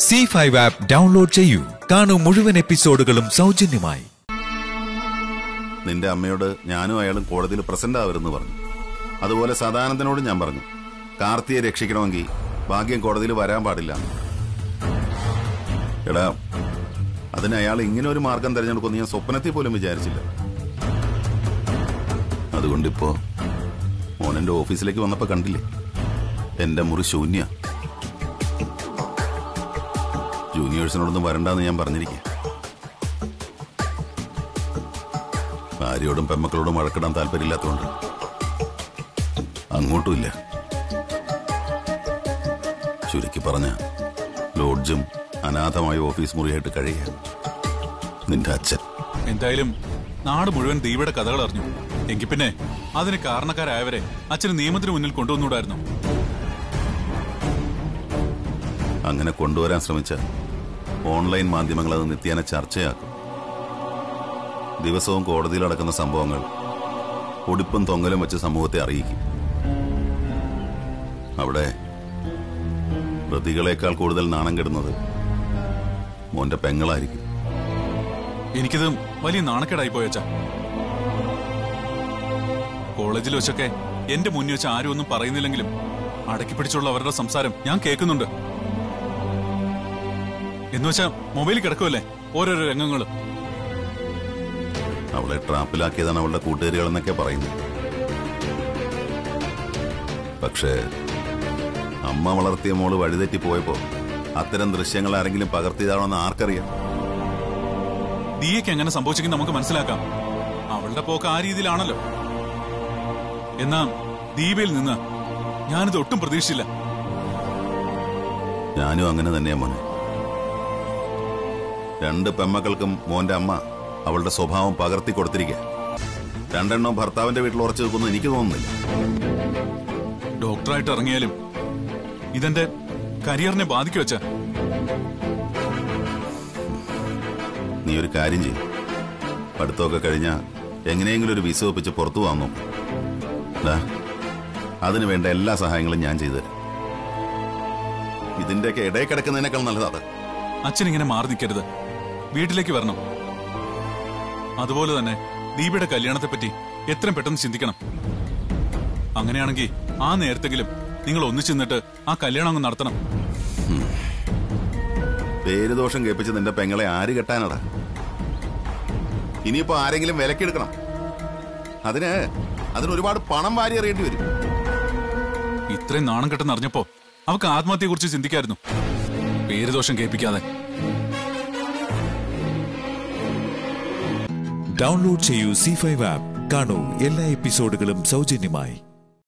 C five app download ചെയ്യൂ കാണൂ മുഴുവൻ എപ്പിസോഡുകളും സൗജന്യമായി നിന്റെ അമ്മയോട് ഞാനും അയാളും കോടതിയിൽ പ്രസന്റ് ആവരുന്ന് പറഞ്ഞു അതുപോലെ സദാനന്ദനോടും ഞാൻ പറഞ്ഞു കാർത്തിയെ രക്ഷിക്കണമെങ്കിൽ ഭാഗ്യം കോടതിയിൽ വരാൻ പാടില്ല എടാ അതിന് അയാൾ ഇങ്ങനെ ഒരു മാർഗം തിരഞ്ഞെടുക്കുമെന്ന് ഞാൻ സ്വപ്നത്തിൽ പോലും വിചാരിച്ചില്ല അതുകൊണ്ടിപ്പോ മോനെന്റെ ഓഫീസിലേക്ക് വന്നപ്പോ കണ്ടില്ലേ എന്റെ മുറി ശൂന്യ ജൂനിയേഴ്സിനോടൊന്നും വരണ്ടെന്ന് ഞാൻ പറഞ്ഞിരിക്കുക ഭാര്യയോടും പെമ്മക്കളോടും വഴക്കിടാൻ താല്പര്യമില്ലാത്തതുകൊണ്ട് അങ്ങോട്ടുമില്ല ചുരുക്കി പറഞ്ഞ ലോഡ്ജും അനാഥമായ ഓഫീസ് മുറിയായിട്ട് കഴിയുക നിന്റെ അച്ഛൻ എന്തായാലും നാട് മുഴുവൻ ദീപയുടെ കഥകൾ അറിഞ്ഞു എങ്കിൽ പിന്നെ അതിന് കാരണക്കാരായവരെ അച്ഛന് നിയമത്തിന് മുന്നിൽ കൊണ്ടുവന്നൂടായിരുന്നു അങ്ങനെ കൊണ്ടുവരാൻ ശ്രമിച്ച ഓൺലൈൻ മാധ്യമങ്ങൾ അത് നിത്യേന ചർച്ചയാക്കും ദിവസവും കോടതിയിൽ നടക്കുന്ന സംഭവങ്ങൾ ഉടുപ്പും തൊങ്ങലും വെച്ച് സമൂഹത്തെ അറിയിക്കും അവിടെ പ്രതികളെക്കാൾ കൂടുതൽ നാണം കെടുന്നത് മോന്റെ പെങ്ങളായിരിക്കും എനിക്കിത് വലിയ നാണക്കേടായി പോയച്ച കോളേജിൽ വെച്ചൊക്കെ എന്റെ മുന്നിൽ വെച്ച് ആരും ഒന്നും പറയുന്നില്ലെങ്കിലും അടക്കി പിടിച്ചുള്ള അവരുടെ സംസാരം ഞാൻ കേൾക്കുന്നുണ്ട് എന്നുവെച്ചാ മൊബൈലിൽ കിടക്കുമല്ലേ ഓരോരോ രംഗങ്ങളും അവളെ ട്രാപ്പിലാക്കിയതാണ് അവളുടെ കൂട്ടുകാരികളെന്നൊക്കെ പറയുന്നത് പക്ഷേ അമ്മ വളർത്തിയ മോള് വഴിതെറ്റി പോയപ്പോ അത്തരം ദൃശ്യങ്ങൾ ആരെങ്കിലും പകർത്തിയതാണെന്ന് ആർക്കറിയാം ദിയയ്ക്ക് എങ്ങനെ സംഭവിച്ചെങ്കിൽ നമുക്ക് മനസ്സിലാക്കാം അവളുടെ പോക്ക് ആ രീതിയിലാണല്ലോ എന്നാ ദീപയിൽ നിന്ന് ഞാനിത് ഒട്ടും പ്രതീക്ഷിച്ചില്ല ഞാനും അങ്ങനെ തന്നെയാ മോനെ രണ്ട് പെമ്മക്കൾക്കും മോന്റെ അമ്മ അവളുടെ സ്വഭാവം പകർത്തി കൊടുത്തിരിക്കുക രണ്ടെണ്ണം ഭർത്താവിന്റെ വീട്ടിൽ ഉറച്ചു നിൽക്കുന്നു എനിക്ക് തോന്നുന്നില്ല ഡോക്ടറായിട്ട് ഇറങ്ങിയാലും ഇതെന്റെ കരിയറിനെ ബാധിക്കു വെച്ച നീ ഒരു കാര്യം ചെയ്യും പഠിത്തമൊക്കെ കഴിഞ്ഞാ എങ്ങനെയെങ്കിലും ഒരു വിസ ഒപ്പിച്ച് പുറത്തു പോകാൻ നോക്കും ദാ, അതിന് വേണ്ട എല്ലാ സഹായങ്ങളും ഞാൻ ചെയ്തു തരാം ഇതിന്റെയൊക്കെ ഇടയിൽ കിടക്കുന്നതിനേക്കാൾ നല്ലതാ അത് അച്ഛൻ ഇങ്ങനെ മാറി നിൽക്കരുത് വീട്ടിലേക്ക് വരണം അതുപോലെ തന്നെ ദീപയുടെ കല്യാണത്തെ പറ്റി എത്രയും പെട്ടെന്ന് ചിന്തിക്കണം അങ്ങനെയാണെങ്കിൽ ആ നേരത്തെങ്കിലും നിങ്ങൾ ഒന്നിച്ചു നിന്നിട്ട് ആ കല്യാണം അങ്ങ് നടത്തണം പേരുദോഷം കേൾപ്പിച്ച് നിന്റെ പെങ്ങളെ ആര് കെട്ടാനടാ ഇനിയിപ്പോ ആരെങ്കിലും വിലക്കെടുക്കണം അതിന് അതിന് ഒരുപാട് പണം വാരി എറിയേണ്ടി വരും ഇത്രയും നാണം കെട്ടെന്ന് അറിഞ്ഞപ്പോ അവക്ക് ആത്മഹത്യയെ കുറിച്ച് ചിന്തിക്കായിരുന്നു പേരുദോഷം കേൾപ്പിക്കാതെ ഡൗൺലോഡ് ചെയ്യൂ സി ഫൈവ് ആപ്പ് കാണൂ എല്ലാ എപ്പിസോഡുകളും സൗജന്യമായി